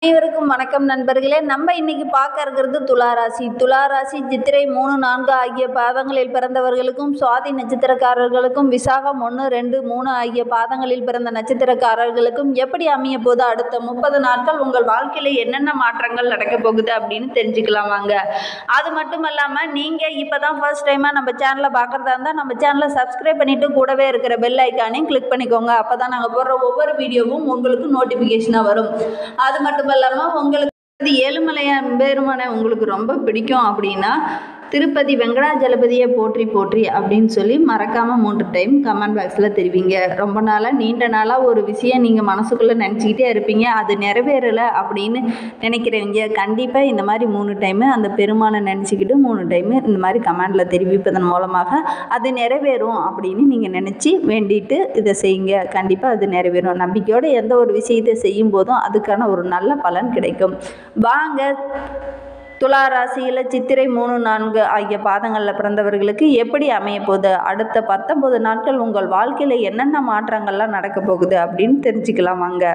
அனைவருக்கும் வணக்கம் நண்பர்களே நம்ம இன்னைக்கு பார்க்க இருக்கிறது துளாராசி துளாராசி சித்திரை மூணு நான்கு ஆகிய பாதங்களில் பிறந்தவர்களுக்கும் சுவாதி நட்சத்திரக்காரர்களுக்கும் விசாகம் ஒன்று ரெண்டு மூணு ஆகிய பாதங்களில் பிறந்த நட்சத்திரக்காரர்களுக்கும் எப்படி அமைய போது அடுத்த முப்பது நாட்கள் உங்கள் வாழ்க்கையில் என்னென்ன மாற்றங்கள் நடக்க போகுது அப்படின்னு தெரிஞ்சுக்கலாம் வாங்க அது மட்டும் இல்லாமல் நீங்கள் இப்போ தான் ஃபர்ஸ்ட் டைமாக நம்ம சேனலை பார்க்குறதா இருந்தால் நம்ம சேனலை சப்ஸ்கிரைப் பண்ணிவிட்டு கூடவே இருக்கிற பெல் ஐக்கானையும் கிளிக் பண்ணிக்கோங்க அப்போ தான் நாங்கள் போடுற ஒவ்வொரு வீடியோவும் உங்களுக்கு நோட்டிஃபிகேஷனாக வரும் அது மட்டும் இல்லாமல் உங்களுக்கு இது ஏழுமலையான் பெருமானை உங்களுக்கு ரொம்ப பிடிக்கும் அப்படின்னா திருப்பதி வெங்கடாஜலபதியை போற்றி போற்றி அப்படின்னு சொல்லி மறக்காமல் மூன்று டைம் கமெண்ட் பாக்ஸில் தெரிவிங்க ரொம்ப நாளாக நீண்ட நாளாக ஒரு விஷயம் நீங்கள் மனசுக்குள்ளே நினச்சிக்கிட்டே இருப்பீங்க அது நிறைவேறலை அப்படின்னு நினைக்கிறவங்க கண்டிப்பாக இந்த மாதிரி மூணு டைமு அந்த பெருமானை நினச்சிக்கிட்டு மூணு டைமு இந்த மாதிரி கமெண்டில் தெரிவிப்பதன் மூலமாக அது நிறைவேறும் அப்படின்னு நீங்கள் நினச்சி வேண்டிட்டு இதை செய்யுங்க கண்டிப்பாக அது நிறைவேறும் நம்பிக்கையோடு எந்த ஒரு விஷயத்தை செய்யும் போதும் அதுக்கான ஒரு நல்ல பலன் கிடைக்கும் வாங்க துலா ராசியில் சித்திரை மூணு நான்கு ஆகிய பாதங்களில் பிறந்தவர்களுக்கு எப்படி அமைய போகுது அடுத்த பத்தொன்பது நாட்கள் உங்கள் வாழ்க்கையில் என்னென்ன மாற்றங்கள்லாம் நடக்க போகுது அப்படின்னு தெரிஞ்சுக்கலாம் வாங்க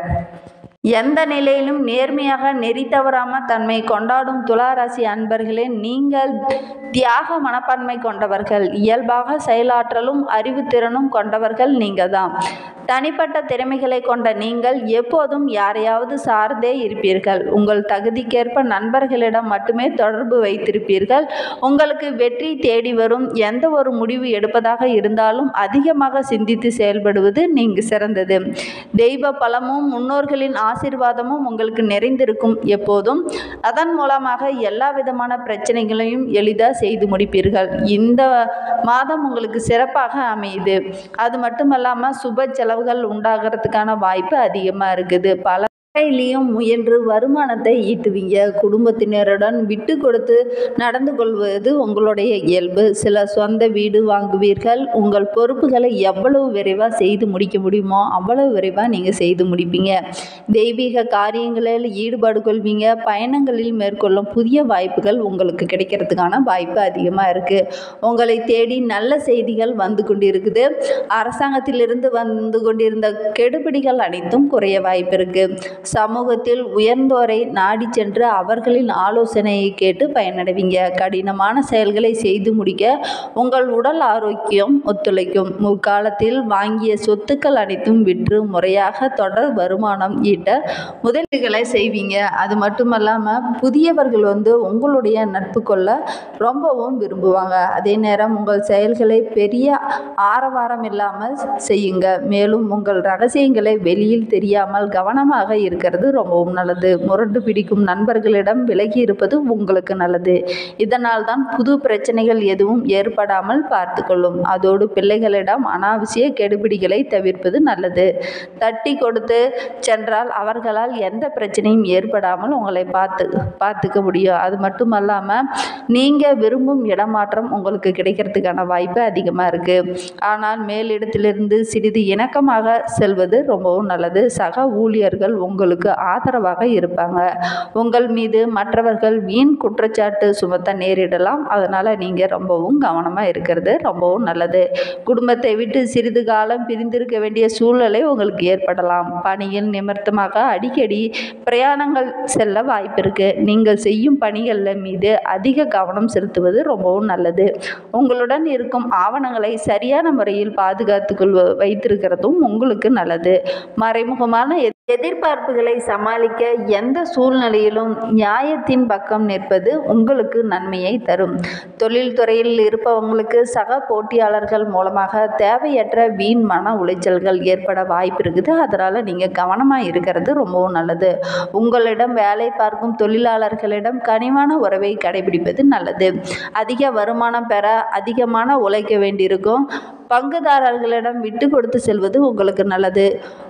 எந்த நிலையிலும் நேர்மையாக நெறி தவறாம தன்மை கொண்டாடும் துளாராசி அன்பர்களே நீங்கள் தியாக மனப்பான்மை கொண்டவர்கள் இயல்பாக செயலாற்றலும் அறிவுத்திறனும் கொண்டவர்கள் நீங்கள் தான் தனிப்பட்ட திறமைகளை கொண்ட நீங்கள் எப்போதும் யாரையாவது சார்ந்தே இருப்பீர்கள் உங்கள் தகுதிக்கேற்ப நண்பர்களிடம் மட்டுமே தொடர்பு வைத்திருப்பீர்கள் உங்களுக்கு வெற்றி தேடி வரும் எந்த ஒரு முடிவு எடுப்பதாக இருந்தாலும் அதிகமாக சிந்தித்து செயல்படுவது நீங்கள் சிறந்தது தெய்வ பலமும் முன்னோர்களின் ஆசீர்வாதமும் உங்களுக்கு நிறைந்திருக்கும் எப்போதும் அதன் மூலமாக எல்லா விதமான பிரச்சனைகளையும் எளிதாக செய்து முடிப்பீர்கள் இந்த மாதம் உங்களுக்கு சிறப்பாக அமையுது அது மட்டும் இல்லாமல் சுப செலவுகள் உண்டாகிறதுக்கான வாய்ப்பு அதிகமாக இருக்குது பல வகையிலையும் முயன்று வருமானத்தை ஈட்டுவீங்க குடும்பத்தினருடன் விட்டு கொடுத்து நடந்து கொள்வது உங்களுடைய இயல்பு சில சொந்த வீடு வாங்குவீர்கள் உங்கள் பொறுப்புகளை எவ்வளவு விரைவாக செய்து முடிக்க முடியுமோ அவ்வளவு விரைவாக நீங்கள் செய்து முடிப்பீங்க தெய்வீக காரியங்களில் ஈடுபாடு கொள்வீங்க பயணங்களில் மேற்கொள்ளும் புதிய வாய்ப்புகள் உங்களுக்கு கிடைக்கிறதுக்கான வாய்ப்பு அதிகமாக இருக்குது உங்களை தேடி நல்ல செய்திகள் வந்து கொண்டிருக்குது அரசாங்கத்திலிருந்து வந்து கொண்டிருந்த கெடுபிடிகள் அனைத்தும் குறைய வாய்ப்பு இருக்குது சமூகத்தில் உயர்ந்தோரை நாடி சென்று அவர்களின் ஆலோசனையை கேட்டு பயனடைவீங்க கடினமான செயல்களை செய்து முடிக்க உங்கள் உடல் ஆரோக்கியம் ஒத்துழைக்கும் முற்காலத்தில் வாங்கிய சொத்துக்கள் அனைத்தும் விற்று முறையாக தொடர் வருமானம் ஈட்ட முதலீடுகளை செய்வீங்க அது மட்டும் இல்லாமல் புதியவர்கள் வந்து உங்களுடைய நட்பு கொள்ள ரொம்பவும் விரும்புவாங்க அதே நேரம் உங்கள் செயல்களை பெரிய ஆரவாரம் இல்லாமல் செய்யுங்க மேலும் உங்கள் ரகசியங்களை வெளியில் தெரியாமல் கவனமாக இருக்கிறது ரொம்பவும் நல்லது முரண்டு பிடிக்கும் நண்பர்களிடம் விலகி இருப்பது உங்களுக்கு நல்லது இதனால் தான் புது பிரச்சனைகள் எதுவும் ஏற்படாமல் பார்த்து கொள்ளும் அதோடு பிள்ளைகளிடம் அனாவசிய கெடுபிடிகளை தவிர்ப்பது நல்லது தட்டி கொடுத்து சென்றால் அவர்களால் எந்த பிரச்சனையும் ஏற்படாமல் உங்களை பார்த்து பார்த்துக்க முடியும் அது மட்டும் அல்லாமல் நீங்கள் விரும்பும் இடமாற்றம் உங்களுக்கு கிடைக்கிறதுக்கான வாய்ப்பு அதிகமாக இருக்குது ஆனால் மேலிடத்திலிருந்து சிறிது இணக்கமாக செல்வது ரொம்பவும் நல்லது சக ஊழியர்கள் உங்களுக்கு ஆதரவாக இருப்பாங்க உங்கள் மீது மற்றவர்கள் வீண் குற்றச்சாட்டு சுமத்த நேரிடலாம் அதனால் நீங்கள் ரொம்பவும் கவனமாக இருக்கிறது ரொம்பவும் நல்லது குடும்பத்தை விட்டு சிறிது காலம் பிரிந்திருக்க வேண்டிய சூழ்நிலை உங்களுக்கு ஏற்படலாம் பணியில் நிமித்தமாக அடிக்கடி பிரயாணங்கள் செல்ல வாய்ப்பு இருக்குது நீங்கள் செய்யும் பணிகளில் மீது அதிக கவனம் செலுத்துவது ரொம்பவும் நல்லது உங்களுடன் இருக்கும் ஆவணங்களை சரியான முறையில் பாதுகாத்து கொள்வ வைத்திருக்கிறதும் உங்களுக்கு நல்லது மறைமுகமான எதிர் எதிர்பார்ப்புகளை சமாளிக்க எந்த சூழ்நிலையிலும் நியாயத்தின் பக்கம் நிற்பது உங்களுக்கு நன்மையை தரும் தொழில்துறையில் இருப்பவங்களுக்கு சக போட்டியாளர்கள் மூலமாக தேவையற்ற வீண் மன உளைச்சல்கள் ஏற்பட வாய்ப்பு இருக்குது அதனால் நீங்கள் கவனமாக இருக்கிறது ரொம்பவும் நல்லது உங்களிடம் வேலை பார்க்கும் தொழிலாளர்களிடம் கனிவான உறவை கடைபிடிப்பது நல்லது அதிக வருமானம் பெற அதிகமான உழைக்க வேண்டியிருக்கும் பங்குதாரர்களிடம் விட்டு கொடுத்து செல்வது உங்களுக்கு நல்லது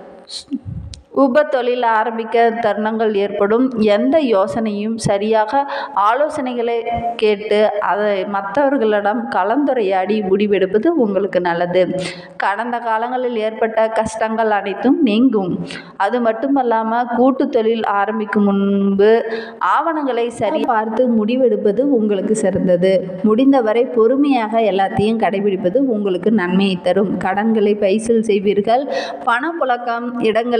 உப தொழில் ஆரம்பிக்க தருணங்கள் ஏற்படும் எந்த யோசனையும் சரியாக ஆலோசனைகளை கேட்டு அதை மற்றவர்களிடம் கலந்துரையாடி முடிவெடுப்பது உங்களுக்கு நல்லது கடந்த காலங்களில் ஏற்பட்ட கஷ்டங்கள் அனைத்தும் நீங்கும் அது மட்டுமல்லாமல் கூட்டு தொழில் ஆரம்பிக்கும் முன்பு ஆவணங்களை சரி பார்த்து முடிவெடுப்பது உங்களுக்கு சிறந்தது முடிந்தவரை பொறுமையாக எல்லாத்தையும் கடைபிடிப்பது உங்களுக்கு நன்மையை தரும் கடன்களை பைசல் செய்வீர்கள் பணப்புழக்கம் இடங்களில் வந்து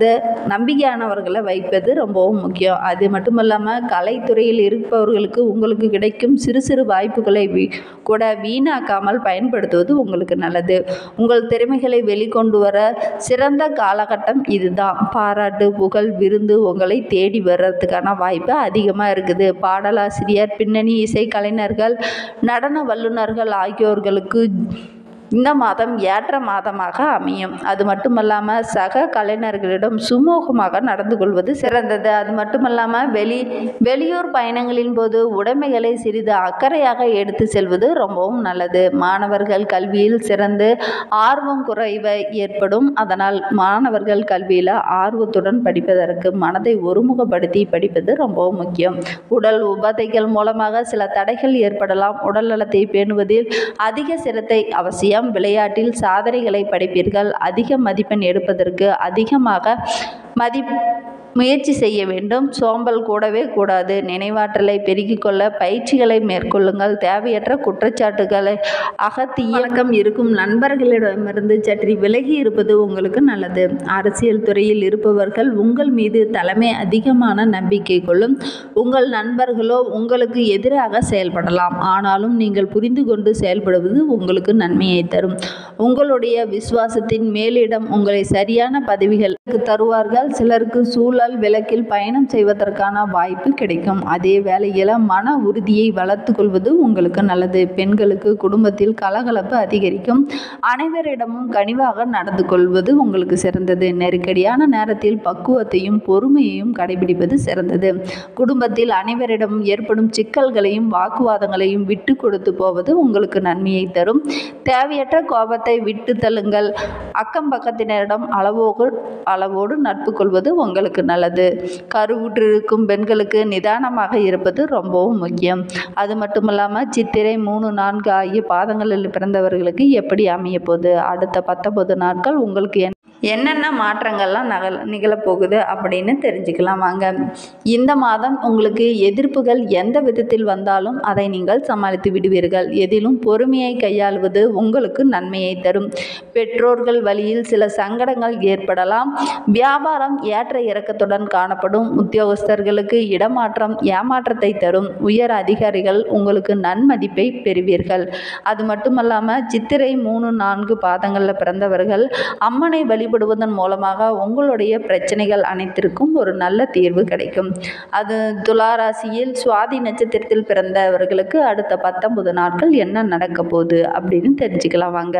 நம்பிக்கையானவர்களை வைப்பது ரொம்பவும் முக்கியம் அது மட்டும் இல்லாமல் கலைத்துறையில் இருப்பவர்களுக்கு உங்களுக்கு கிடைக்கும் சிறு சிறு வாய்ப்புகளை வீ கூட வீணாக்காமல் பயன்படுத்துவது உங்களுக்கு நல்லது உங்கள் திறமைகளை வெளிக்கொண்டு வர சிறந்த காலகட்டம் இதுதான் பாராட்டு புகழ் விருந்து உங்களை தேடி வர்றதுக்கான வாய்ப்பு அதிகமாக இருக்குது பாடலாசிரியர் பின்னணி இசை கலைஞர்கள் நடன வல்லுநர்கள் ஆகியோர்களுக்கு இந்த மாதம் ஏற்ற மாதமாக அமையும் அது மட்டுமல்லாமல் சக கலைஞர்களிடம் சுமூகமாக நடந்து கொள்வது சிறந்தது அது மட்டுமல்லாமல் வெளி வெளியூர் பயணங்களின் போது உடைமைகளை சிறிது அக்கறையாக எடுத்து செல்வது ரொம்பவும் நல்லது மாணவர்கள் கல்வியில் சிறந்து ஆர்வம் குறைவு ஏற்படும் அதனால் மாணவர்கள் கல்வியில் ஆர்வத்துடன் படிப்பதற்கு மனதை ஒருமுகப்படுத்தி படிப்பது ரொம்பவும் முக்கியம் உடல் உபாதைகள் மூலமாக சில தடைகள் ஏற்படலாம் உடல் நலத்தை பேணுவதில் அதிக சிரத்தை அவசியம் விளையாட்டில் சாதனைகளை படைப்பீர்கள் அதிக மதிப்பெண் எடுப்பதற்கு அதிகமாக மதி முயற்சி செய்ய வேண்டும் சோம்பல் கூடவே கூடாது நினைவாற்றலை பெருக்கிக் கொள்ள பயிற்சிகளை மேற்கொள்ளுங்கள் தேவையற்ற குற்றச்சாட்டுகளை அகத்திய வழக்கம் இருக்கும் நண்பர்களிடமிருந்து சற்று விலகி இருப்பது உங்களுக்கு நல்லது அரசியல் துறையில் இருப்பவர்கள் உங்கள் மீது தலைமை அதிகமான நம்பிக்கை கொள்ளும் உங்கள் நண்பர்களோ உங்களுக்கு எதிராக செயல்படலாம் ஆனாலும் நீங்கள் புரிந்து கொண்டு செயல்படுவது உங்களுக்கு நன்மையை தரும் உங்களுடைய விசுவாசத்தின் மேலிடம் உங்களை சரியான பதவிகளுக்கு தருவார்கள் சிலருக்கு சூழல் விளக்கில் பயணம் செய்வதற்கான வாய்ப்பு கிடைக்கும் அதே வேளையில் மன உறுதியை வளர்த்து கொள்வது உங்களுக்கு நல்லது பெண்களுக்கு குடும்பத்தில் கலகலப்பு அதிகரிக்கும் அனைவரிடமும் கனிவாக நடந்து கொள்வது உங்களுக்கு சிறந்தது நெருக்கடியான நேரத்தில் பக்குவத்தையும் பொறுமையையும் கடைபிடிப்பது சிறந்தது குடும்பத்தில் அனைவரிடமும் ஏற்படும் சிக்கல்களையும் வாக்குவாதங்களையும் விட்டு கொடுத்து போவது உங்களுக்கு நன்மையை தரும் தேவையற்ற கோபத்தை விட்டு தள்ளுங்கள் அக்கம் பக்கத்தினரிடம் அளவோடு அளவோடு நட்பு கொள்வது உங்களுக்கு நல்லது கருவுற்றிருக்கும் பெண்களுக்கு நிதானமாக இருப்பது ரொம்பவும் முக்கியம் அது மட்டும் இல்லாமல் சித்திரை மூணு நான்கு ஆகிய பாதங்களில் பிறந்தவர்களுக்கு எப்படி அமைய போகுது அடுத்த பத்தொன்பது நாட்கள் உங்களுக்கு என்ன என்னென்ன மாற்றங்கள்லாம் நகல் நிகழப்போகுது அப்படின்னு தெரிஞ்சுக்கலாம் வாங்க இந்த மாதம் உங்களுக்கு எதிர்ப்புகள் எந்த விதத்தில் வந்தாலும் அதை நீங்கள் சமாளித்து விடுவீர்கள் எதிலும் பொறுமையை கையாளுவது உங்களுக்கு நன்மையை தரும் பெற்றோர்கள் வழியில் சில சங்கடங்கள் ஏற்படலாம் வியாபாரம் ஏற்ற இறக்கத்துடன் காணப்படும் உத்தியோகஸ்தர்களுக்கு இடமாற்றம் ஏமாற்றத்தை தரும் உயர் அதிகாரிகள் உங்களுக்கு நன்மதிப்பை பெறுவீர்கள் அது மட்டுமல்லாமல் சித்திரை மூணு நான்கு பாதங்களில் பிறந்தவர்கள் அம்மனை வழிபடுவதன் மூலமாக உங்களுடைய பிரச்சனைகள் அனைத்திற்கும் ஒரு நல்ல தீர்வு கிடைக்கும் அது துளாராசியில் சுவாதி நட்சத்திரத்தில் பிறந்தவர்களுக்கு அடுத்த பத்தொன்பது நாட்கள் என்ன நடக்க போகுது அப்படின்னு தெரிஞ்சுக்கலாம் வாங்க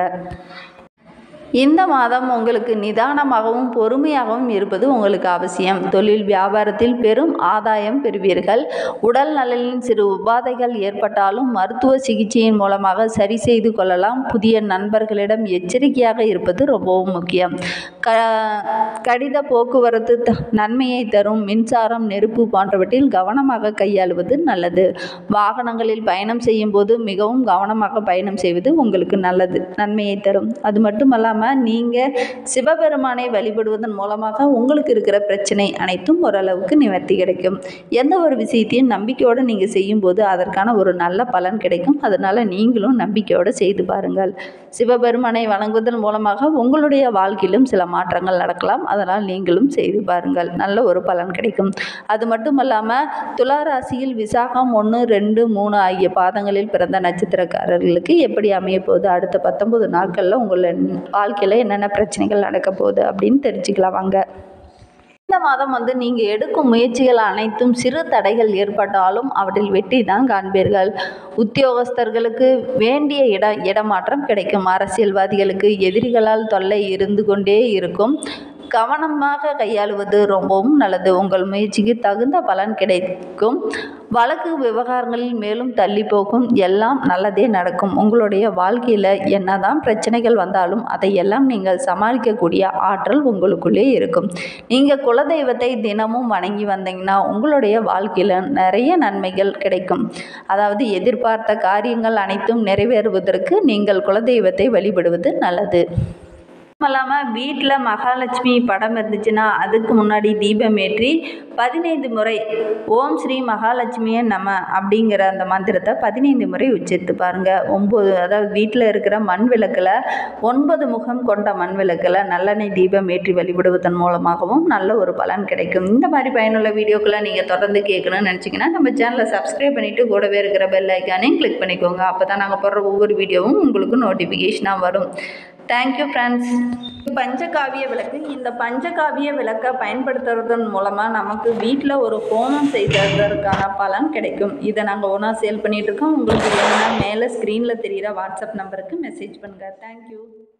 இந்த மாதம் உங்களுக்கு நிதானமாகவும் பொறுமையாகவும் இருப்பது உங்களுக்கு அவசியம் தொழில் வியாபாரத்தில் பெரும் ஆதாயம் பெறுவீர்கள் உடல் நலனில் சிறு உபாதைகள் ஏற்பட்டாலும் மருத்துவ சிகிச்சையின் மூலமாக சரி செய்து கொள்ளலாம் புதிய நண்பர்களிடம் எச்சரிக்கையாக இருப்பது ரொம்பவும் முக்கியம் க கடித போக்குவரத்து த நன்மையை தரும் மின்சாரம் நெருப்பு போன்றவற்றில் கவனமாக கையாளுவது நல்லது வாகனங்களில் பயணம் செய்யும் போது மிகவும் கவனமாக பயணம் செய்வது உங்களுக்கு நல்லது நன்மையை தரும் அது மட்டுமல்லாமல் இல்லாமல் நீங்கள் சிவபெருமானை வழிபடுவதன் மூலமாக உங்களுக்கு இருக்கிற பிரச்சனை அனைத்தும் ஓரளவுக்கு நிவர்த்தி கிடைக்கும் எந்த ஒரு விஷயத்தையும் நம்பிக்கையோடு நீங்கள் செய்யும்போது அதற்கான ஒரு நல்ல பலன் கிடைக்கும் அதனால் நீங்களும் நம்பிக்கையோடு செய்து பாருங்கள் சிவபெருமானை வணங்குவதன் மூலமாக உங்களுடைய வாழ்க்கையிலும் சில மாற்றங்கள் நடக்கலாம் அதனால் நீங்களும் செய்து பாருங்கள் நல்ல ஒரு பலன் கிடைக்கும் அது மட்டும் இல்லாமல் துளாராசியில் விசாகம் ஒன்று ரெண்டு மூணு ஆகிய பாதங்களில் பிறந்த நட்சத்திரக்காரர்களுக்கு எப்படி அமைய போகுது அடுத்த பத்தொன்பது நாட்களில் உங்களை வாழ்க்கையில் என்னென்ன பிரச்சனைகள் நடக்க போகுது அப்படின்னு தெரிஞ்சுக்கலாம் வாங்க இந்த மாதம் வந்து நீங்கள் எடுக்கும் முயற்சிகள் அனைத்தும் சிறு தடைகள் ஏற்பட்டாலும் அவற்றில் வெற்றி தான் காண்பீர்கள் உத்தியோகஸ்தர்களுக்கு வேண்டிய இட இடமாற்றம் கிடைக்கும் அரசியல்வாதிகளுக்கு எதிரிகளால் தொல்லை இருந்து கொண்டே இருக்கும் கவனமாக கையாளுவது ரொம்பவும் நல்லது உங்கள் முயற்சிக்கு தகுந்த பலன் கிடைக்கும் வழக்கு விவகாரங்களில் மேலும் தள்ளி போகும் எல்லாம் நல்லதே நடக்கும் உங்களுடைய வாழ்க்கையில் என்னதான் பிரச்சனைகள் வந்தாலும் அதையெல்லாம் நீங்கள் சமாளிக்கக்கூடிய ஆற்றல் உங்களுக்குள்ளே இருக்கும் நீங்கள் குலதெய்வத்தை தினமும் வணங்கி வந்தீங்கன்னா உங்களுடைய வாழ்க்கையில் நிறைய நன்மைகள் கிடைக்கும் அதாவது எதிர்பார்த்த காரியங்கள் அனைத்தும் நிறைவேறுவதற்கு நீங்கள் குலதெய்வத்தை வழிபடுவது நல்லது இல்லாமல் வீட்டில் மகாலட்சுமி படம் இருந்துச்சுன்னா அதுக்கு முன்னாடி தீபம் ஏற்றி பதினைந்து முறை ஓம் ஸ்ரீ மகாலட்சுமியே நம அப்படிங்கிற அந்த மந்திரத்தை பதினைந்து முறை உச்சரித்து பாருங்கள் ஒம்பது அதாவது வீட்டில் இருக்கிற மண் விளக்கில் ஒன்பது முகம் கொண்ட மண் விளக்கில் நல்லெண்ணெய் தீபம் ஏற்றி வழிபடுவதன் மூலமாகவும் நல்ல ஒரு பலன் கிடைக்கும் இந்த மாதிரி பயனுள்ள வீடியோக்களை நீங்கள் தொடர்ந்து கேட்கணும்னு நினச்சிங்கன்னா நம்ம சேனலை சப்ஸ்கிரைப் பண்ணிவிட்டு கூடவே இருக்கிற பெல் ஐக்கானையும் கிளிக் பண்ணிக்கோங்க அப்போ தான் நாங்கள் போடுற ஒவ்வொரு வீடியோவும் உங்களுக்கு நோட்டிஃபிகேஷனாக வரும் தேங்க்யூ ஃப்ரெண்ட்ஸ் பஞ்சகாவிய விளக்கு இந்த பஞ்சகாவிய விளக்கை பயன்படுத்துறதன் மூலமாக நமக்கு வீட்டில் ஒரு ஹோமம் செய்ததற்கான பலன் கிடைக்கும் இதை நாங்கள் ஒன்றா சேல் பண்ணிகிட்ருக்கோம் உங்களுக்கு வேணும்னா மேலே ஸ்க்ரீனில் தெரிகிற வாட்ஸ்அப் நம்பருக்கு மெசேஜ் பண்ணுங்கள் தேங்க்யூ